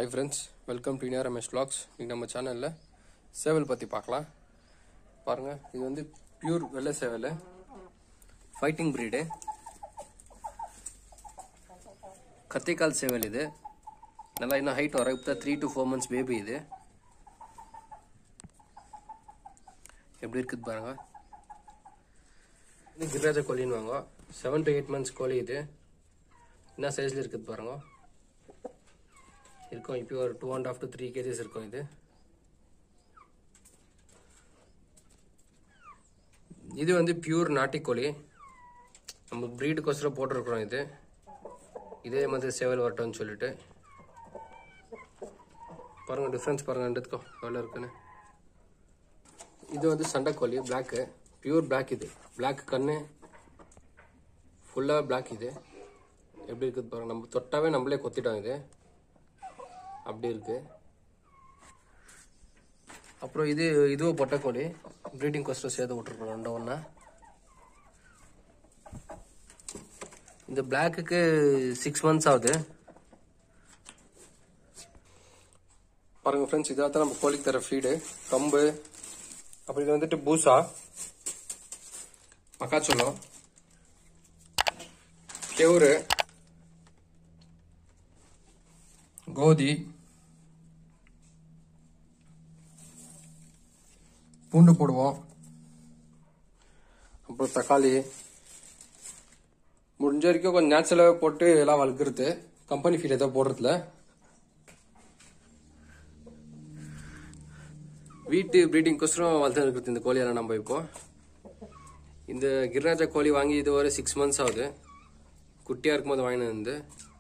Hi friends welcome to Iniya Ramesh vlogs இன்னைக்கு நம்ம சேனலில் சேவல் பற்றி பார்க்கலாம் பாருங்கள் இது வந்து பியூர் வெள்ளை சேவல் ஃபைட்டிங் ப்ரீடு கத்திக்கால் சேவல் இது நல்லா இன்னும் ஹைட் வர இப்போ three to four months baby இது எப்படி இருக்குது பாருங்க இது கிரிராஜ கோழின்னு வாங்க செவன் டு எயிட் மந்த்ஸ் கோழி இது என்ன சைஸில் இருக்குது பாருங்க இருக்கும் இப்போ ஒரு two and half to three kgs இருக்கும் இது இது வந்து பியூர் நாட்டிக்கோழி நம்ம ப்ரீடுக்கோசரம் போட்டிருக்கிறோம் இது இதே மாதிரி சேவல் வரட்டும்னு சொல்லிட்டு பாருங்க டிஃப்ரென்ஸ் பாருங்க ரெண்டுத்துக்கும் எவ்வளோ இருக்குன்னு இது வந்து சண்டைக்கோழி பிளாக்கு பியூர் பிளாக் இது பிளாக் கண்ணு ஃபுல்லாக பிளாக் இது எப்படி இருக்குது பாருங்க நம்ம தொட்டாவே நம்மளே கொத்திட்டோம் இது அப்படி இருக்கு அப்புறம் இது இதுவும் பொட்டைக்கோழி ப்ரீடிங் கொஸ்டும் சேர்த்து விட்டுருக்கோம் ரெண்டும் ஒன்றா இந்த பிளாக்குக்கு சிக்ஸ் மந்த்ஸ் ஆகுது பாருங்க ஃப்ரெண்ட்ஸ் இதாக தான் நம்ம கோழிக்கு தர ஃபீடு கம்பு அப்புறம் இது வந்துட்டு பூசா மக்காச்சோளம் கெவுரு கோதி பூண்டு போடுவோம் அப்புறம் தக்காளி முடிஞ்ச வரைக்கும் கொஞ்சம் நேச்சுரலாகவே போட்டு எல்லாம் வளர்க்குறது கம்பெனி ஃபீட் எதாவது போடுறதுல வீட்டு ப்ரீடிங்கோசரம் வளர்த்து இருக்கிறது இந்த கோழியெல்லாம் நம்ம இப்போ இந்த கிரிராஜா கோழி வாங்கி இது ஒரு சிக்ஸ் மந்த்ஸ் ஆகுது குட்டியாக இருக்கும்போது வாங்கினது வந்து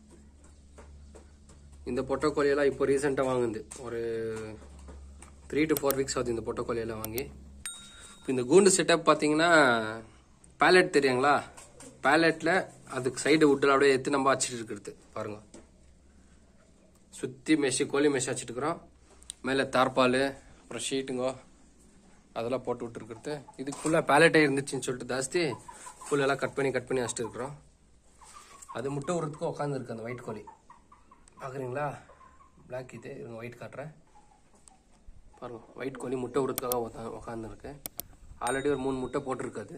இந்த பொட்டை கோழியெல்லாம் இப்போ ரீசெண்டாக வாங்குது ஒரு த்ரீ டு ஃபோர் வீக்ஸ் ஆகுது இந்த பொட்டை கோழியெல்லாம் வாங்கி இப்போ இந்த கூண்டு செட்டப் பார்த்தீங்கன்னா பேலட் தெரியுங்களா பேலட்டில் அதுக்கு சைடு விட்டில் அப்படியே எடுத்து நம்ம வச்சுட்டு இருக்கிறது பாருங்க சுற்றி மெஷி கோழி மெஷ் வச்சுட்டு இருக்கிறோம் மேலே தார்பால் அப்புறம் ஷீட்டுங்கோ அதெல்லாம் போட்டு விட்டுருக்குறது இதுக்கு ஃபுல்லாக பேலட்டே இருந்துச்சுன்னு சொல்லிட்டு ஜாஸ்தி ஃபுல்லெல்லாம் கட் பண்ணி கட் பண்ணி வச்சுட்டு இருக்கிறோம் அது முட்டை விடுறதுக்கும் உட்காந்துருக்கு அந்த ஒயிட் கோழி பார்க்குறீங்களா பிளாக் இது இவங்க ஒயிட் காட்டுறேன் பாருங்க ஒயிட் கோழி முட்டை விடுறதுக்காக உட்காந்துருக்கு ஆல்ரெடி ஒரு மூணு முட்டை போட்டிருக்காது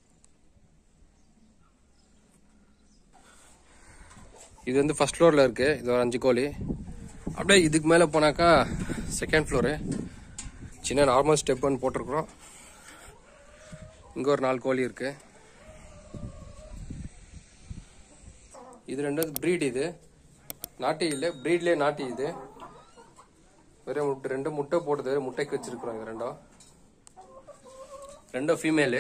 இது வந்து ஃபர்ஸ்ட் ஃப்ளோரில் இருக்கு இது ஒரு அஞ்சு கோழி அப்படியே இதுக்கு மேலே போனாக்கா செகண்ட் ஃப்ளோரு சின்ன நார்மல் ஸ்டெப் ஒன்று போட்டிருக்கிறோம் இங்கே ஒரு நாலு கோழி இருக்கு இது ரெண்டாவது ப்ரீட் இது நாட்டி இல்லை ப்ரீட்லேயே நாட்டி இது வெறும் முட்டை ரெண்டு முட்டை போடுது முட்டைக்கு வச்சிருக்கிறோம் இது ரெண்டும் ரெண்டும் ஃபீமேலு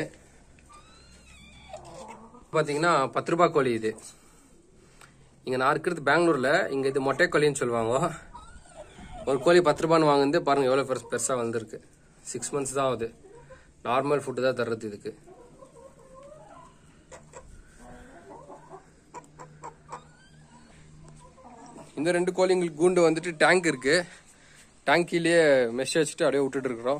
பார்த்தீங்கன்னா பத்து ரூபாய் கோழி இது இங்கே நான் இருக்கிறது பெங்களூரில் இங்கே இது மொட்டை கோழின்னு சொல்லுவாங்க ஒரு கோழி பத்து ரூபான்னு வாங்குது பாருங்க எவ்வளோ பெருசு பெருசாக வந்திருக்கு சிக்ஸ் மந்த்ஸ் தான் ஆகுது நார்மல் ஃபுட்டு தான் தர்றது இதுக்கு இந்த ரெண்டு கோழிங்களுக்கு கூண்டு வந்துட்டு டேங்க் இருக்கு டேங்கிலேயே மெஷ் வச்சுட்டு அப்படியே விட்டுட்டு இருக்கிறோம்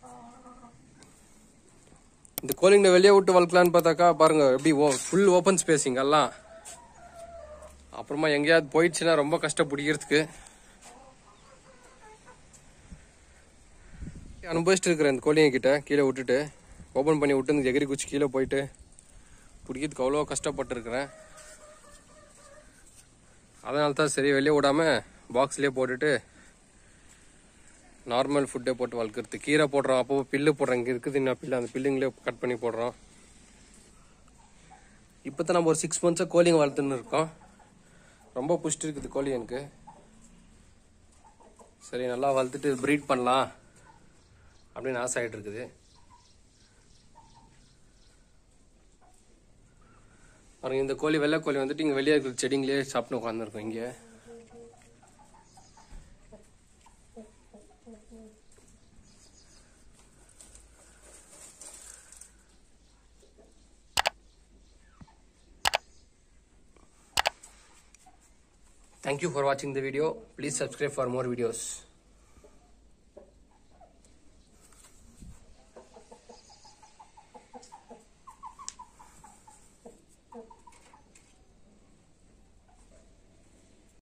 இந்த கோழிங்களை வெளியே விட்டு வளர்க்கலான்னு பார்த்தாக்கா பாருங்க எப்படி ஃபுல் ஓப்பன் ஸ்பேஸிங் எல்லாம் அப்புறமா எங்கேயாவது போயிடுச்சுன்னா ரொம்ப கஷ்டம் பிடிக்கிறதுக்கு அனுபவிச்சுட்டு இருக்கிறேன் இந்த கோழிங்க கிட்ட கீழே விட்டுட்டு ஓப்பன் பண்ணி விட்டு இந்த எகிரி குச்சி கீழே போயிட்டு பிடிக்கிறதுக்கு அவ்வளோ கஷ்டப்பட்டுருக்கிறேன் அதனால தான் சரி வெளியே விடாம பாக்ஸ்லேயே போட்டுட்டு நார்மல் ஃபுட்டே போட்டு வளர்க்குறது கீரை போடுறோம் அப்போ பில்லு போடுறோம் இங்கே இருக்குது இன்னும் பில்லு அந்த பில்லுங்களே கட் பண்ணி போடுறோம் இப்போ தான் நம்ம ஒரு சிக்ஸ் மந்த்ஸாக கோழிங்க வளர்த்துன்னு இருக்கோம் ரொம்ப புஷ்டி இருக்குது கோழி எனக்கு சரி நல்லா வளர்த்துட்டு ப்ரீட் பண்ணலாம் அப்படின்னு ஆசை ஆகிட்டு இருக்குது பாருங்க இந்த கோழி வெள்ளை கோழி வந்துட்டு இங்கே வெளியே இருக்கிற செடிங்களே சாப்பிட்டு உட்காந்துருக்கோம் இங்கே Thank you for watching the video. Please subscribe for more videos.